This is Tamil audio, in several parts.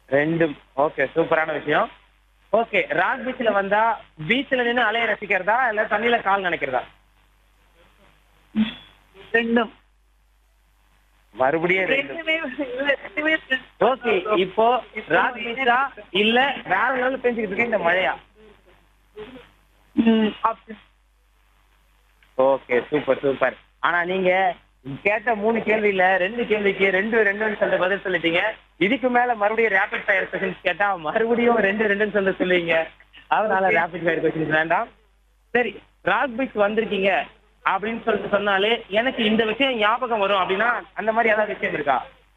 ரெண்டும் ஓகே சூப்பரான விஷயம் ஓகே ராக் பீச்ல வந்தா பீச்ல நின்னு அலைய ரசிக்கிறதா இல்ல தண்ணியில கால் நினைக்கிறதா ரெண்டும் மறுபடியும் ரெண்டும் ரெண்டுமே இல்ல, ரெண்டுமே friends. ஓகே இப்போ ராக் பீச்சா இல்ல வேற லெவலில் பேசிக்கிட்டு இருக்க இந்த மழையா ம், option. ஓகே சூப்பர் சூப்பர் ஆனா நீங்க கேட்ட மூணு கேள்வியில ரெண்டு கேள்விக்கு ரெண்டு ரெண்டுன்னு சொல்லிட்டு பதில் சொல்லிட்டீங்க இதுக்கு மேல மறுபடியும் ரேபிட் ஃபயர் கொஸ்டின்ஸ் கேட்டா மறுபடியும் ரெண்டு ரெண்டுன்னு சொல்ல சொல்லுவீங்க அதனால ரேபிட் ஃபயர் கொஸ்டின்ஸ் வேண்டாம் சரி ராக் பீச் வந்திருக்கீங்க அப்படின்னு சொல்லிட்டு சொன்னாலே எனக்கு இந்த விஷயம் ஞாபகம் வரும் அப்படின்னா அந்த மாதிரி ஏதாவது விஷயம் இருக்கா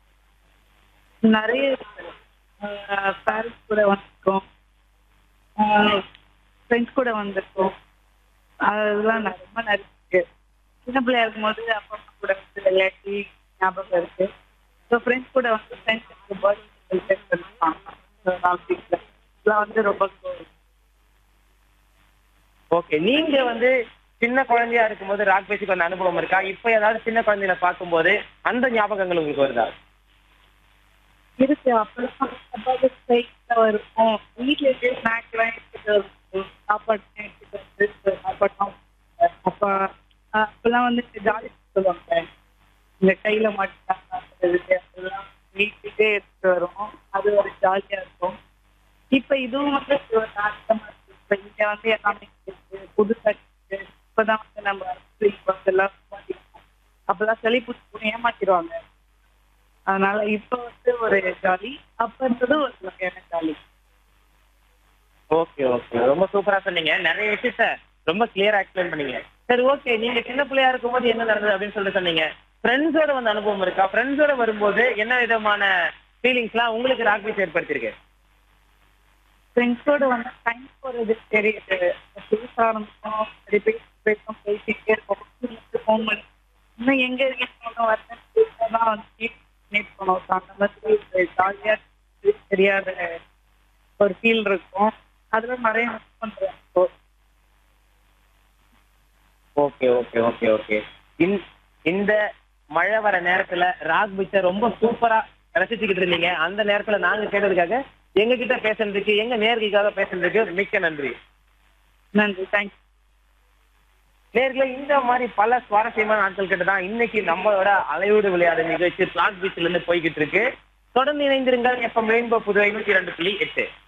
நிறைய பேரண்ட்ஸ் கூட வந்திருக்கோம் ஃப்ரெண்ட்ஸ் கூட வந்திருக்கோம் அதெல்லாம் நான் ரொம்ப நிறைய இருக்கு சின்ன பிள்ளையா இருக்கும்போது அப்பா அம்மா கூட வந்து விளையாட்டி ஞாபகம் இருக்கு ஸோ ஃப்ரெண்ட்ஸ் கூட வந்து ஃப்ரெண்ட்ஸ் பர்த்டே செலிப்ரேட் பண்ணிருப்பாங்க இதெல்லாம் வந்து ரொம்ப ஓகே நீங்க வந்து சின்ன குழந்தையா இருக்கும்போது ராக் பீச்சுக்கு வந்த அனுபவம் இருக்கா இப்ப ஏதாவது சின்ன குழந்தையில பார்க்கும்போது அந்த ஞாபகங்கள் உங்களுக்கு வருதா இருக்கு அப்பெல்லாம் அப்பாவுக்கு சைக்கிள் இருக்கும் வீட்டுல இருந்து ஸ்நாக்ஸ் எல்லாம் எடுத்துட்டு வருவோம் சாப்பாடு எடுத்துட்டு வந்து சாப்பாடுலாம் அப்ப ஆஹ் அப்பெல்லாம் வந்து ஜாலி சொல்லுவாங்க இந்த கையில மாட்டாங்க அதெல்லாம் வீட்டுக்கே எடுத்துட்டு வரும் அது ஒரு ஜாலியா இருக்கும் இப்ப இதுவும் வந்து ஒரு நாட்டமா இருக்கு இப்ப இங்க வந்து எல்லாமே இருக்கு புதுசா இருக்கு இப்பதான் வந்து நம்ம பஸ் எல்லாம் மாட்டிக்கணும் அப்பெல்லாம் சளி பிடிச்சி ஏமாத்திடுவாங்க அதனால இப்ப வந்து ஒரு ஜாலி அப்ப இருந்தது ஒரு வகையான ஜாலி ஓகே ஓகே ரொம்ப சூப்பரா சொன்னீங்க நிறைய விஷயத்த ரொம்ப கிளியரா எக்ஸ்பிளைன் பண்ணீங்க சரி ஓகே நீங்க சின்ன பிள்ளையா இருக்கும்போது என்ன நடந்தது அப்படின்னு சொல்லிட்டு சொன்னீங்க ஃப்ரெண்ட்ஸோட வந்து அனுபவம் இருக்கா ஃப்ரெண்ட்ஸோட வரும்போது என்ன விதமான ஃபீலிங்ஸ்லாம் உங்களுக்கு ராக் பீச் ஏற்படுத்தியிருக்கு ஃப்ரெண்ட்ஸோட வந்து டைம் போறது தெரியுது பேச ஆரம்பிச்சோம் சரி பேசி பேசும் பேசிட்டே இருக்கோம் ஃபோன் பண்ணி இன்னும் எங்க இருக்கீங்க வரேன் தான் வந்து மீட் பண்ணுவோம் So, அந்த மாதிரி ஜாலியா தெரியாத ஒரு ஃபீல் இருக்கும் அதுல நிறைய மிஸ் பண்றேன் இப்போ ஓகே ஓகே ஓகே ஓகே இந்த மழை வர நேரத்துல ராக் பீச்சை ரொம்ப சூப்பரா ரசிச்சுக்கிட்டு இருந்தீங்க அந்த நேரத்துல நாங்க கேட்டதுக்காக எங்க கிட்ட பேசுறதுக்கு எங்க நேர்களுக்காக பேசுறதுக்கு மிக்க நன்றி நன்றி தேங்க்யூ நேர்களே இந்த மாதிரி பல சுவாரஸ்யமான நாட்கள் கிட்ட தான் இன்னைக்கு நம்மளோட அலையோடு விளையாடு நிகழ்ச்சி பிளாக் பீச்ல இருந்து போய்கிட்டு இருக்கு தொடர்ந்து இணைந்திருங்கள் எஃப்எம் ரெயின்போ புதுவை நூத்தி ரெண்டு புள்ளி எட்டு